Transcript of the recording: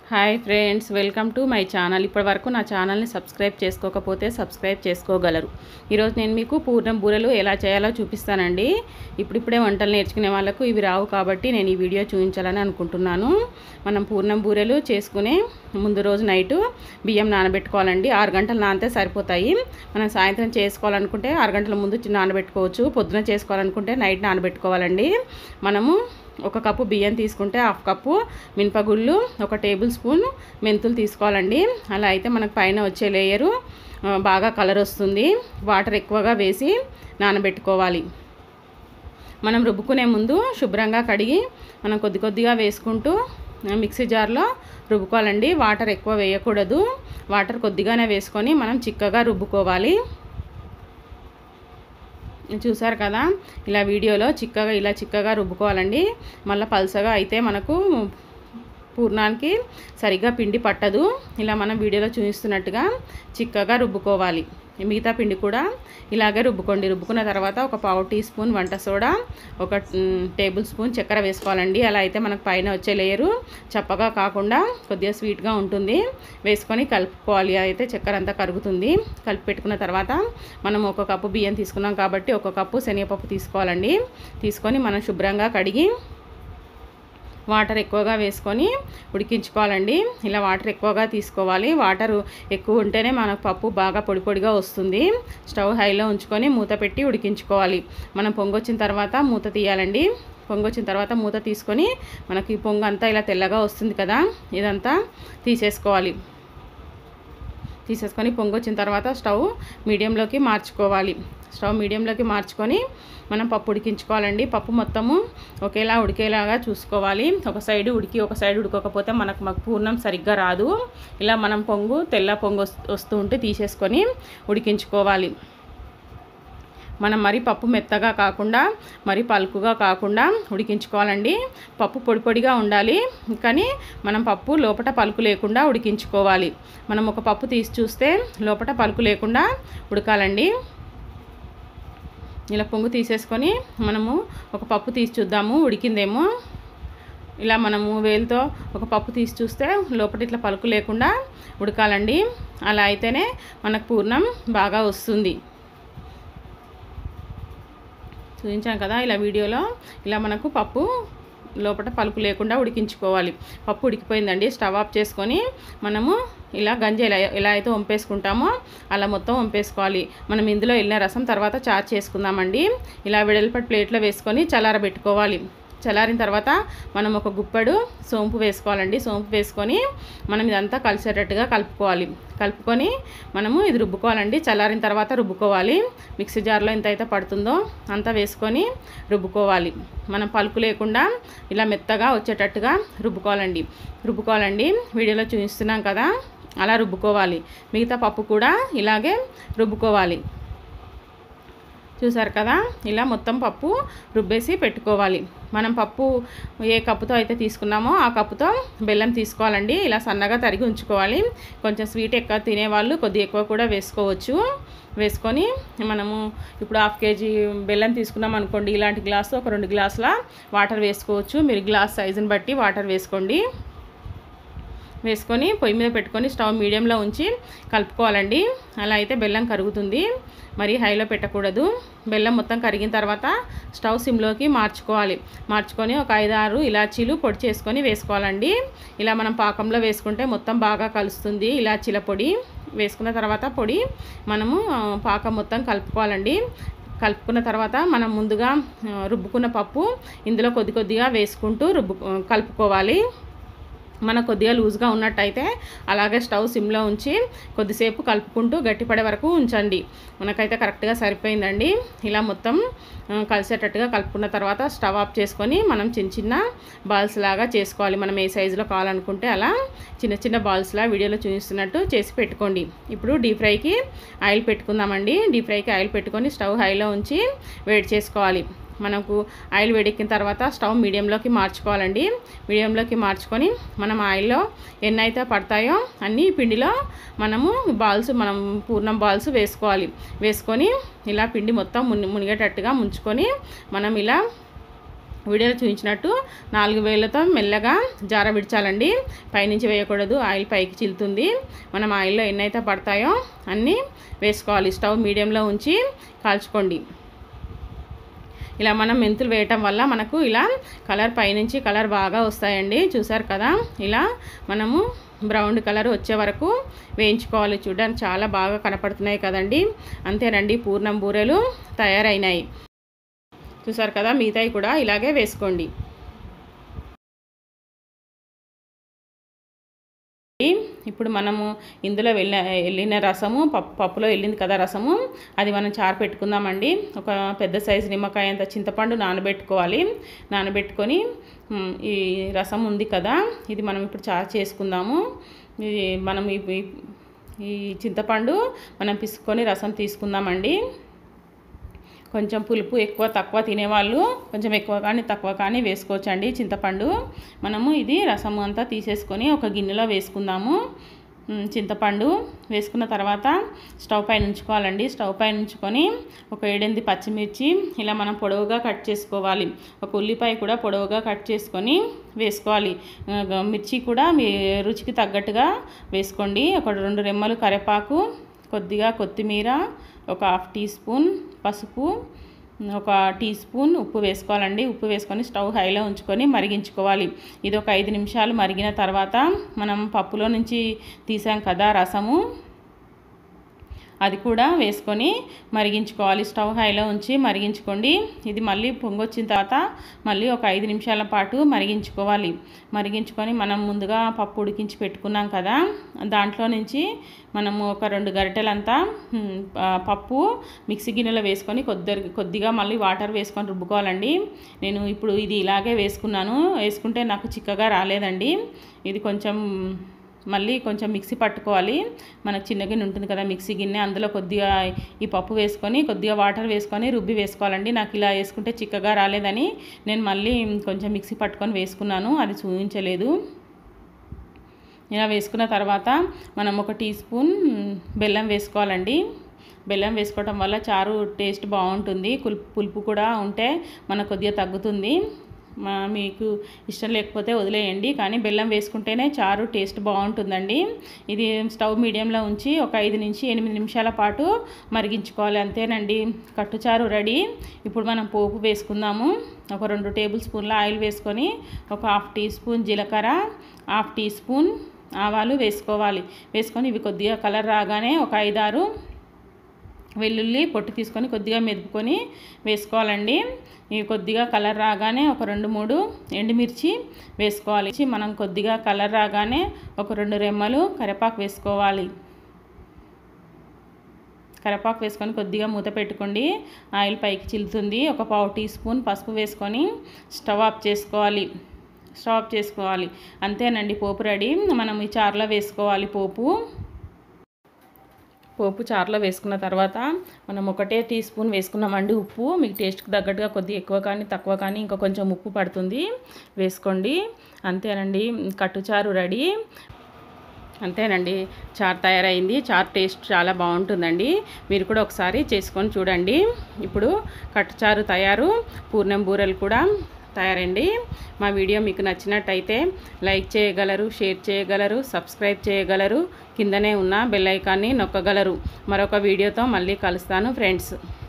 hi friends welcome to my channel ఇప్పటి వరకు నా ఛానల్ని సబ్స్క్రైబ్ చేసుకోకపోతే సబ్స్క్రైబ్ చేసుకోగలరు ఈరోజు నేను మీకు పూర్ణం బూరెలు ఎలా చేయాలో చూపిస్తానండి ఇప్పుడిప్పుడే వంటలు నేర్చుకునే వాళ్ళకు ఇవి రావు కాబట్టి నేను ఈ వీడియో చూపించాలని అనుకుంటున్నాను మనం పూర్ణం బూరెలు చేసుకునే ముందు రోజు నైటు బియ్యం నానబెట్టుకోవాలండి ఆరు గంటలు నానితే సరిపోతాయి మనం సాయంత్రం చేసుకోవాలనుకుంటే ఆరు గంటల ముందు నానబెట్టుకోవచ్చు పొద్దున చేసుకోవాలనుకుంటే నైట్ నానబెట్టుకోవాలండి మనము ఒక కప్పు బియ్యం తీసుకుంటే హాఫ్ కప్పు మినపగుళ్ళు ఒక టేబుల్ స్పూన్ మెంతులు తీసుకోవాలండి అలా అయితే మనకు పైన వచ్చే లేయరు ఆ, బాగా కలర్ వస్తుంది వాటర్ ఎక్కువగా వేసి నానబెట్టుకోవాలి మనం రుబ్బుకునే ముందు శుభ్రంగా కడిగి మనం కొద్ది కొద్దిగా వేసుకుంటూ ఆ, మిక్సీ జార్లో రుబ్బుకోవాలండి వాటర్ ఎక్కువ వేయకూడదు వాటర్ కొద్దిగానే వేసుకొని మనం చిక్కగా రుబ్బుకోవాలి చూసారు కదా ఇలా వీడియోలో చిక్కగా ఇలా చిక్కగా రుబ్బుకోవాలండి మళ్ళీ పల్సగా అయితే మనకు పూర్ణానికి సరిగ్గా పిండి పట్టదు ఇలా మనం వీడియోలో చూపిస్తున్నట్టుగా చిక్కగా రుబ్బుకోవాలి మిగతా పిండి కూడా ఇలాగే రుబ్బుకోండి రుబ్బుకున్న తర్వాత ఒక పావు టీ స్పూన్ వంట సోడా ఒక మ్, టేబుల్ స్పూన్ చక్కెర వేసుకోవాలండి అలా అయితే మనకు పైన వచ్చే లేయరు చప్పగా కాకుండా కొద్దిగా స్వీట్గా ఉంటుంది వేసుకొని కలుపుకోవాలి అయితే చక్కెర అంతా కరుగుతుంది కలిపి పెట్టుకున్న తర్వాత మనం ఒక కప్పు బియ్యం తీసుకున్నాం కాబట్టి ఒక కప్పు శనగపప్పు తీసుకోవాలండి తీసుకొని మనం శుభ్రంగా కడిగి వాటర్ ఎక్కువగా వేసుకొని ఉడికించుకోవాలండి ఇలా వాటర్ ఎక్కువగా తీసుకోవాలి వాటర్ ఎక్కువ ఉంటేనే మనకు పప్పు బాగా పొడి పొడిగా వస్తుంది స్టవ్ హైలో ఉంచుకొని మూత పెట్టి ఉడికించుకోవాలి మనం పొంగొచ్చిన తర్వాత మూత తీయాలండి పొంగొచ్చిన తర్వాత మూత తీసుకొని మనకి పొంగు అంతా ఇలా తెల్లగా వస్తుంది కదా ఇదంతా తీసేసుకోవాలి తీసేసుకొని పొంగొచ్చిన తర్వాత స్టవ్ మీడియంలోకి మార్చుకోవాలి స్టవ్ మీడియంలోకి మార్చుకొని మనం పప్పు ఉడికించుకోవాలండి పప్పు మొత్తము ఒకేలా ఉడికేలాగా చూసుకోవాలి ఒక సైడ్ ఉడికి ఒక సైడ్ ఉడకకపోతే మనకు మాకు పూర్ణం సరిగ్గా రాదు ఇలా మనం పొంగు తెల్ల పొంగు వస్తూ- వస్తూ ఉంటే తీసేసుకొని ఉడికించుకోవాలి మనం మరి పప్పు మెత్తగా కాకుండా మరి పలుకుగా కాకుండా ఉడికించుకోవాలండి పప్పు పొడి పొడిగా ఉండాలి కానీ మనం పప్పు లోపట పలుకు లేకుండా ఉడికించుకోవాలి మనం ఒక పప్పు తీసి చూస్తే లోపట పలుకు లేకుండా ఉడకాలండి ఇలా పొంగు తీసేసుకొని మనము ఒక పప్పు తీసి చూద్దాము ఉడికిందేమో ఇలా మనము వేలుతో ఒక పప్పు తీసి చూస్తే లోపల ఇట్లా పలుకు లేకుండా ఉడకాలండి అలా అయితేనే మనకు పూర్ణం బాగా వస్తుంది చూపించాం కదా ఇలా వీడియోలో ఇలా మనకు పప్పు లోపల పలుకు లేకుండా ఉడికించుకోవాలి పప్పు ఉడికిపోయిందండి స్టవ్ ఆఫ్ చేసుకొని మనము ఇలా గంజి ఎలా ఎలా అయితే వంపేసుకుంటామో అలా మొత్తం వంపేసుకోవాలి మనం ఇందులో వెళ్ళిన రసం తర్వాత చార్జ్ చేసుకుందామండి ఇలా వెడల్పటి ప్లేట్లో వేసుకొని చల్లారబెట్టుకోవాలి చల్లారిన తర్వాత మనం ఒక గుప్పెడు సోంపు వేసుకోవాలండి సోంపు వేసుకొని మనం ఇదంతా కలిసేటట్టుగా కలుపుకోవాలి కలుపుకొని మనము ఇది రుబ్బుకోవాలండి చల్లారిన తర్వాత రుబ్బుకోవాలి మిక్సీ జార్లో ఎంత అయితే పడుతుందో అంతా వేసుకొని రుబ్బుకోవాలి మనం పలుకు లేకుండా ఇలా మెత్తగా వచ్చేటట్టుగా రుబ్బుకోవాలండి రుబ్బుకోవాలండి వీడియోలో చూపిస్తున్నాం కదా అలా రుబ్బుకోవాలి మిగతా పప్పు కూడా ఇలాగే రుబ్బుకోవాలి చూసారు కదా ఇలా మొత్తం పప్పు రుబ్బేసి పెట్టుకోవాలి మనం పప్పు ఏ కప్పుతో అయితే తీసుకున్నామో ఆ కప్పుతో బెల్లం తీసుకోవాలండి ఇలా సన్నగా తరిగి ఉంచుకోవాలి కొంచెం స్వీట్ ఎక్కువ తినేవాళ్ళు కొద్దిగా ఎక్కువ కూడా వేసుకోవచ్చు వేసుకొని మనము ఇప్పుడు హాఫ్ కేజీ బెల్లం తీసుకున్నాం అనుకోండి ఇలాంటి గ్లాసు ఒక రెండు గ్లాసుల వాటర్ వేసుకోవచ్చు మీరు గ్లాస్ సైజుని బట్టి వాటర్ వేసుకోండి వేసుకొని పొయ్యి మీద పెట్టుకొని స్టవ్ మీడియంలో ఉంచి కలుపుకోవాలండి అలా అయితే బెల్లం కరుగుతుంది మరి హైలో పెట్టకూడదు బెల్లం మొత్తం కరిగిన తర్వాత స్టవ్ సిమ్లోకి మార్చుకోవాలి మార్చుకొని ఒక ఐదు ఆరు ఇలాచీలు పొడి చేసుకొని వేసుకోవాలండి ఇలా మనం పాకంలో వేసుకుంటే మొత్తం బాగా కలుస్తుంది ఇలాచీల పొడి వేసుకున్న తర్వాత పొడి మనము ఆ, పాకం మొత్తం కలుపుకోవాలండి కలుపుకున్న తర్వాత మనం ముందుగా ఆ, రుబ్బుకున్న పప్పు ఇందులో కొద్ది కొద్దిగా వేసుకుంటూ రుబ్బు కలుపుకోవాలి మన కొద్దిగా లూజ్గా ఉన్నట్టయితే అలాగే స్టవ్ సిమ్లో ఉంచి కొద్దిసేపు కలుపుకుంటూ గట్టిపడే వరకు ఉంచండి మనకైతే కరెక్ట్గా సరిపోయిందండి ఇలా మొత్తం ఆ, కలిసేటట్టుగా కలుపుకున్న తర్వాత స్టవ్ ఆఫ్ చేసుకొని మనం చిన్న చిన్న బాల్స్ లాగా చేసుకోవాలి మనం ఏ సైజులో కావాలనుకుంటే అలా చిన్న చిన్న బాల్స్లా వీడియోలో చూపిస్తున్నట్టు చేసి పెట్టుకోండి ఇప్పుడు డీప్ ఫ్రైకి ఆయిల్ పెట్టుకుందామండి డీప్ ఫ్రైకి ఆయిల్ పెట్టుకొని స్టవ్ హైలో ఉంచి వేడి చేసుకోవాలి మనకు ఆయిల్ వేడెక్కిన తర్వాత స్టవ్ మీడియంలోకి మార్చుకోవాలండి మీడియంలోకి మార్చుకొని మనం ఆయిల్లో ఎన్ని అయితే పడతాయో అన్ని పిండిలో మనము బాల్స్ మనం పూర్ణం బాల్స్ వేసుకోవాలి వేసుకొని ఇలా పిండి మొత్తం ముని మునిగేటట్టుగా ముంచుకొని మనం ఇలా వీడియోలో చూపించినట్టు నాలుగు వేలతో మెల్లగా జార విడిచాలండి పైనుంచి వేయకూడదు ఆయిల్ పైకి చిల్లుతుంది మనం ఆయిల్లో ఎన్నైతే పడతాయో అన్నీ వేసుకోవాలి స్టవ్ మీడియంలో ఉంచి కాల్చుకోండి ఇలా మనం మెంతులు వేయటం వల్ల మనకు ఇలా కలర్ పైనుంచి కలర్ బాగా వస్తాయండి చూసారు కదా ఇలా మనము బ్రౌన్ కలర్ వచ్చే వరకు వేయించుకోవాలి చూడడానికి చాలా బాగా కనపడుతున్నాయి కదండి అంతేనండి పూర్ణం బూరెలు తయారైనాయి చూసారు కదా మిగతాయి కూడా ఇలాగే వేసుకోండి ఇప్పుడు మనము ఇందులో వెళ్ళిన వెళ్ళిన రసము పప్పు పప్పులో వెళ్ళింది కదా రసము అది మనం చారు పెట్టుకుందామండి ఒక పెద్ద సైజు నిమ్మకాయ అంత చింతపండు నానబెట్టుకోవాలి నానబెట్టుకొని మ్, ఈ రసం ఉంది కదా ఇది మనం ఇప్పుడు చారు చేసుకుందాము ఇది మనం ఈ ఈ చింతపండు మనం పిసుకొని రసం తీసుకుందామండి కొంచెం పులుపు ఎక్కువ తక్కువ తినేవాళ్ళు కొంచెం ఎక్కువ కానీ తక్కువ కానీ వేసుకోవచ్చండి చింతపండు మనము ఇది రసము అంతా తీసేసుకొని ఒక గిన్నెలో వేసుకుందాము ఉమ్, చింతపండు వేసుకున్న తర్వాత స్టవ్ పైన ఉంచుకోవాలండి స్టవ్ పైన ఉంచుకొని ఒక ఏడెనిమిది పచ్చిమిర్చి ఇలా మనం పొడవుగా కట్ చేసుకోవాలి ఒక ఉల్లిపాయ కూడా పొడవుగా కట్ చేసుకొని వేసుకోవాలి ఆ, గ- మిర్చి కూడా మీ రుచికి తగ్గట్టుగా వేసుకోండి ఒక రెండు రెమ్మలు కరివేపాకు కొద్దిగా కొత్తిమీర ఒక హాఫ్ టీ స్పూన్ పసుపు ఒక టీ స్పూన్ ఉప్పు వేసుకోవాలండి ఉప్పు వేసుకొని స్టవ్ హైలో ఉంచుకొని మరిగించుకోవాలి ఇది ఒక ఐదు నిమిషాలు మరిగిన తర్వాత మనం పప్పులో నుంచి తీసాం కదా రసము అది కూడా వేసుకొని మరిగించుకోవాలి స్టవ్ హైలో ఉంచి మరిగించుకోండి ఇది మళ్ళీ పొంగొచ్చిన తర్వాత మళ్ళీ ఒక ఐదు నిమిషాల పాటు మరిగించుకోవాలి మరిగించుకొని మనం ముందుగా పప్పు ఉడికించి పెట్టుకున్నాం కదా దాంట్లో నుంచి మనము ఒక రెండు గరిటెలంతా ఉమ్, ఆ, పప్పు మిక్సీ గిన్నెలో వేసుకొని కొద్ది కొద్దిగా మళ్ళీ వాటర్ వేసుకొని రుబ్బుకోవాలండి నేను ఇప్పుడు ఇది ఇలాగే వేసుకున్నాను వేసుకుంటే నాకు చిక్కగా రాలేదండి ఇది కొంచెం మళ్ళీ కొంచెం మిక్సీ పట్టుకోవాలి మనకు చిన్న గిన్నె ఉంటుంది కదా మిక్సీ గిన్నె అందులో కొద్దిగా ఈ పప్పు వేసుకొని కొద్దిగా వాటర్ వేసుకొని రుబ్బి వేసుకోవాలండి నాకు ఇలా వేసుకుంటే చిక్కగా రాలేదని నేను మళ్ళీ కొంచెం మిక్సీ పట్టుకొని వేసుకున్నాను అది చూపించలేదు ఇలా వేసుకున్న తర్వాత మనం ఒక టీ స్పూన్ బెల్లం వేసుకోవాలండి బెల్లం వేసుకోవటం వల్ల చారు టేస్ట్ బాగుంటుంది కుల్పు పులుపు కూడా ఉంటే మనకు కొద్దిగా తగ్గుతుంది మా మీకు ఇష్టం లేకపోతే వదిలేయండి కానీ బెల్లం వేసుకుంటేనే చారు టేస్ట్ బాగుంటుందండి ఇది స్టవ్ మీడియంలో ఉంచి ఒక ఐదు నుంచి ఎనిమిది నిమిషాల పాటు మరిగించుకోవాలి అంతేనండి కట్టుచారు రెడీ ఇప్పుడు మనం పోపు వేసుకుందాము ఒక రెండు టేబుల్ స్పూన్ల ఆయిల్ వేసుకొని ఒక హాఫ్ టీ స్పూన్ జీలకర్ర హాఫ్ టీ స్పూన్ ఆవాలు వేసుకోవాలి వేసుకొని ఇవి కొద్దిగా కలర్ రాగానే ఒక ఐదారు వెల్లుల్లి పొట్టు తీసుకొని కొద్దిగా మెదుపుకొని వేసుకోవాలండి ఇవి కొద్దిగా కలర్ రాగానే ఒక రెండు మూడు ఎండుమిర్చి వేసుకోవాలి మనం కొద్దిగా కలర్ రాగానే ఒక రెండు రెమ్మలు కరివేపాకు వేసుకోవాలి కరివేపాకు వేసుకొని కొద్దిగా మూత పెట్టుకోండి ఆయిల్ పైకి చిల్లుతుంది ఒక పావు టీ స్పూన్ పసుపు వేసుకొని స్టవ్ ఆఫ్ చేసుకోవాలి స్టవ్ ఆఫ్ చేసుకోవాలి అంతేనండి పోపు రెడీ మనం ఈ చారులో వేసుకోవాలి పోపు పోపు చారులో వేసుకున్న తర్వాత మనం ఒకటే టీ స్పూన్ వేసుకున్నామండి ఉప్పు మీకు టేస్ట్కి తగ్గట్టుగా కొద్దిగా ఎక్కువ కానీ తక్కువ కానీ ఇంకా కొంచెం ఉప్పు పడుతుంది వేసుకోండి అంతేనండి కట్టుచారు రెడీ అంతేనండి చారు తయారైంది చారు టేస్ట్ చాలా బాగుంటుందండి మీరు కూడా ఒకసారి చేసుకొని చూడండి ఇప్పుడు కట్టుచారు తయారు పూర్ణం బూరెలు కూడా తయారండి మా వీడియో మీకు నచ్చినట్టయితే లైక్ చేయగలరు షేర్ చేయగలరు సబ్స్క్రైబ్ చేయగలరు కిందనే ఉన్న బెల్ ఐకాన్ని నొక్కగలరు మరొక వీడియోతో మళ్ళీ కలుస్తాను ఫ్రెండ్స్